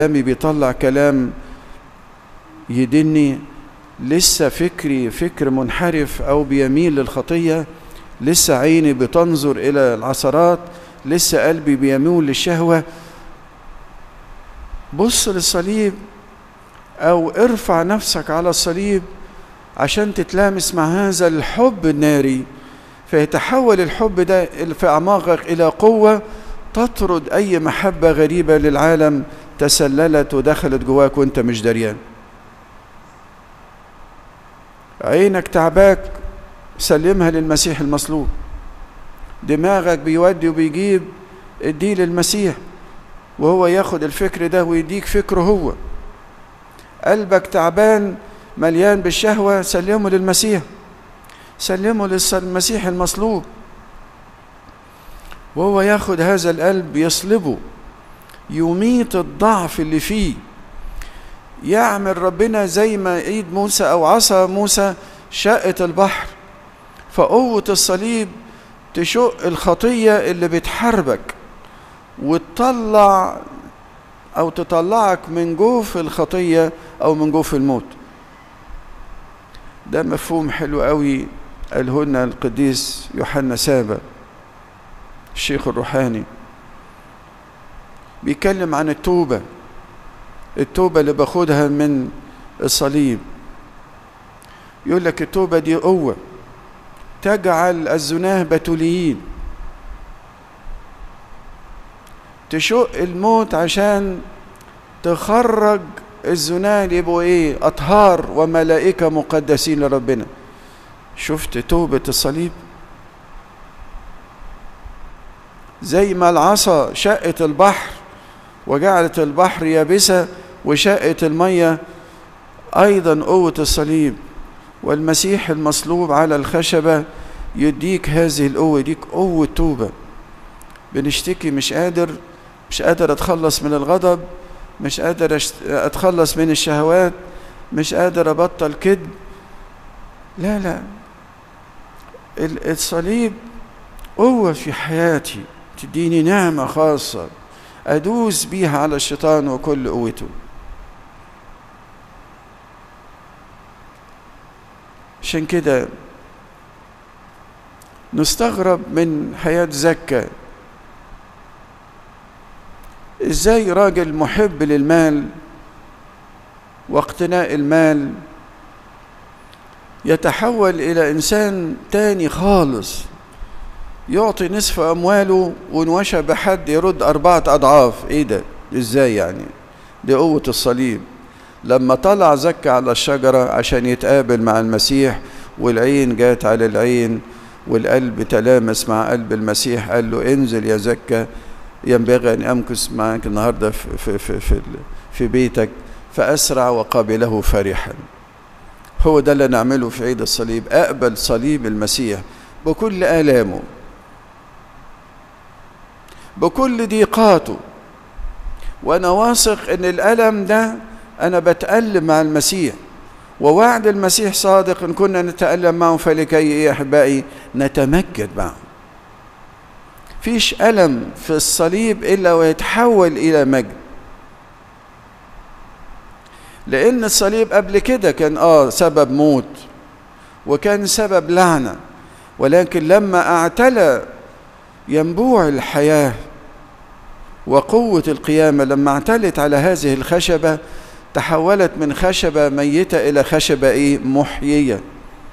كلامي بيطلع كلام يدني لسه فكري فكر منحرف او بيميل للخطيه لسه عيني بتنظر الى العثرات لسه قلبي بيميل للشهوه بص للصليب او ارفع نفسك على الصليب عشان تتلامس مع هذا الحب الناري فيتحول الحب ده في اعماقك الى قوه تطرد اي محبه غريبه للعالم تسللت ودخلت جواك وانت مش دريان عينك تعباك سلمها للمسيح المصلوب دماغك بيودي وبيجيب اديه للمسيح وهو ياخد الفكر ده ويديك فكره هو قلبك تعبان مليان بالشهوة سلمه للمسيح سلمه للمسيح المصلوب وهو ياخد هذا القلب يصلبه يميت الضعف اللي فيه يعمل ربنا زي ما ايد موسى او عصا موسى شقت البحر فقوة الصليب تشق الخطية اللي بتحاربك وتطلع او تطلعك من جوف الخطية او من جوف الموت ده مفهوم حلو قوي قاله لنا القديس يوحنا سابا الشيخ الروحاني بيتكلم عن التوبة التوبة اللي باخدها من الصليب يقول لك التوبة دي قوة تجعل الزناه بتوليين تشق الموت عشان تخرج الزناه اللي يبقوا ايه اطهار وملائكه مقدسين لربنا شفت توبه الصليب زي ما العصا شقت البحر وجعلت البحر يابسه وشقت الميه ايضا قوه الصليب والمسيح المصلوب على الخشبه يديك هذه القوه يديك قوه توبه بنشتكي مش قادر مش قادر اتخلص من الغضب مش قادر اتخلص من الشهوات مش قادر ابطل كذب لا لا الصليب قوة في حياتي تديني نعمة خاصة أدوس بيها على الشيطان وكل قوته عشان كده نستغرب من حياة زكا ازاي راجل محب للمال واقتناء المال يتحول الى انسان تاني خالص يعطي نصف امواله ونوشى بحد يرد اربعه اضعاف ايه ده ازاي يعني دي قوه الصليب لما طلع زكى على الشجره عشان يتقابل مع المسيح والعين جات على العين والقلب تلامس مع قلب المسيح قال له انزل يا زكى ينبغي أن أمكث معك النهاردة في, في, في, في, في بيتك فأسرع وقابله فرحا هو ده اللي نعمله في عيد الصليب أقبل صليب المسيح بكل آلامه بكل ضيقاته وأنا واثق أن الألم ده أنا بتألم مع المسيح ووعد المسيح صادق إن كنا نتألم معه فلكي إيه أحبائي نتمجد معه فيش ألم في الصليب إلا ويتحول إلى مجد لأن الصليب قبل كده كان آه سبب موت وكان سبب لعنة ولكن لما اعتلى ينبوع الحياة وقوة القيامة لما اعتلت على هذه الخشبة تحولت من خشبة ميتة إلى خشبة إيه محيية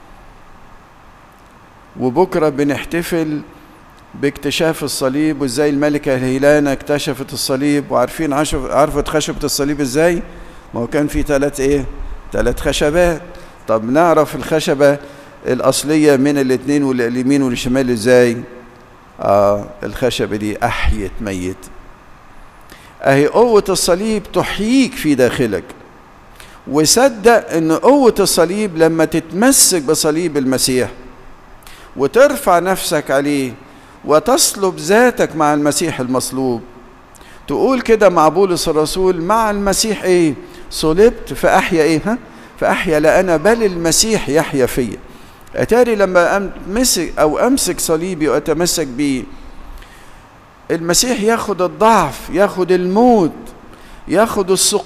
وبكرة بنحتفل باكتشاف الصليب وازاي الملكة هيلانا اكتشفت الصليب وعارفين عرفت خشبة الصليب ازاي ما هو كان في ثلاث ايه ثلاث خشبات طب نعرف الخشبة الأصلية من الاثنين واليمين والشمال ازاي آه الخشبة دي أحيت ميت أهي قوة الصليب تحييك في داخلك وصدق ان قوة الصليب لما تتمسك بصليب المسيح وترفع نفسك عليه وتصلب ذاتك مع المسيح المصلوب تقول كده مع بولس الرسول مع المسيح ايه صلبت فاحيا ايه ها فاحيا لا انا بل المسيح يحيا فيا اتاري لما امسك او امسك صليبي واتمسك بيه المسيح ياخد الضعف ياخد الموت ياخد السقوط